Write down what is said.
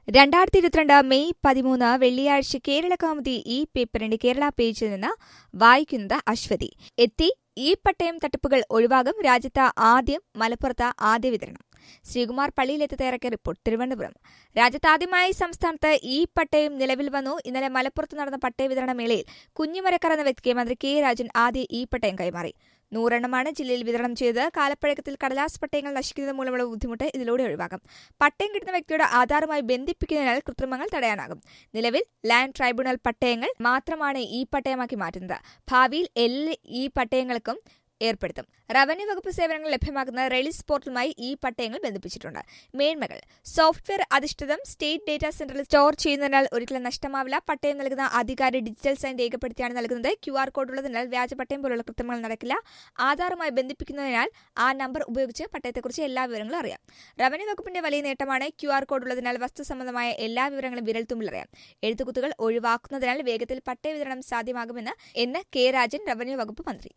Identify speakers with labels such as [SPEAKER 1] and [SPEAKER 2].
[SPEAKER 1] രണ്ടായിരത്തി ഇരുപത്തിരണ്ട് മെയ് പതിമൂന്ന് വെള്ളിയാഴ്ച കേരള കൗമുദി ഈ പേപ്പറിന്റെ കേരള പേജിൽ നിന്ന് വായിക്കുന്നത് അശ്വതി എത്തി ഈ പട്ടയം തട്ടിപ്പുകൾ ഒഴിവാകും രാജ്യത്ത് ആദ്യം മലപ്പുറത്ത് ആദ്യ വിതരണം ശ്രീകുമാർ പള്ളിയിലെത്തി തയ്യാറാക്കിയ റിപ്പോർട്ട് തിരുവനന്തപുരം രാജ്യത്താദ്യമായി സംസ്ഥാനത്ത് ഈ പട്ടയം നിലവിൽ വന്നു ഇന്നലെ മലപ്പുറത്ത് നടന്ന പട്ടയ വിതരണ മേളയിൽ കുഞ്ഞിമരക്കർ എന്ന വ്യക്തിക്ക് മന്ത്രി കെ രാജൻ ആദ്യ ഈ പട്ടയം കൈമാറി നൂറെണ്ണമാണ് ജില്ലയിൽ വിതരണം ചെയ്തത് കാലപ്പഴക്കത്തിൽ കടലാസ് പട്ടയങ്ങൾ നശിക്കുന്നത് മൂലമുള്ള ബുദ്ധിമുട്ട് ഇതിലൂടെ ഒഴിവാക്കും പട്ടയം കിട്ടുന്ന വ്യക്തിയുടെ ആധാറുമായി ബന്ധിപ്പിക്കുന്നതിനാൽ കൃത്രിമങ്ങൾ തടയാനാകും നിലവിൽ ലാൻഡ് ട്രൈബ്യൂണൽ പട്ടയങ്ങൾ മാത്രമാണ് ഈ പട്ടയമാക്കി മാറ്റുന്നത് ഭാവിയിൽ എല്ലാ ഈ പട്ടയങ്ങൾക്കും ഏർപ്പെടുത്തും റവന്യൂ വകുപ്പ് സേവനങ്ങൾ ലഭ്യമാക്കുന്ന റെലിസ് പോർട്ടലുമായി ഈ പട്ടയങ്ങൾ ബന്ധിപ്പിച്ചിട്ടുണ്ട് മേന്മകൾ സോഫ്റ്റ്വെയർ അധിഷ്ഠിതം സ്റ്റേറ്റ് ഡേറ്റാ സെന്ററിൽ സ്റ്റോർ ചെയ്യുന്നതിനാൽ ഒരിക്കലും നഷ്ടമാവില്ല പട്ടയം നൽകുന്ന അധികാരി ഡിജിറ്റൽ സൈൻ രേഖപ്പെടുത്തിയാണ് നൽകുന്നത് ക്യു ആർ കോഡ് ഉള്ളതിനാൽ വ്യാജ പട്ടയം പോലുള്ള കൃത്രിമങ്ങൾ നടക്കില്ല ആധാറുമായി ബന്ധിപ്പിക്കുന്നതിനാൽ ആ നമ്പർ ഉപയോഗിച്ച് പട്ടയത്തെക്കുറിച്ച് എല്ലാ വിവരങ്ങളും അറിയാം റവന്യൂ വകുപ്പിന്റെ വലിയ നേട്ടമാണ് ക്യു ആർ കോഡ് ഉള്ളതിനാൽ വസ്തു സംബന്ധമായ എല്ലാ വിവരങ്ങളും വിരൽത്തുമ്പിൽ അറിയാം എഴുത്തുകുത്തുകൾ ഒഴിവാക്കുന്നതിനാൽ വേഗത്തിൽ പട്ടയ വിതരണം സാധ്യമാകുമെന്ന് എന്ന് കെ രാജൻ റവന്യൂ വകുപ്പ് മന്ത്രി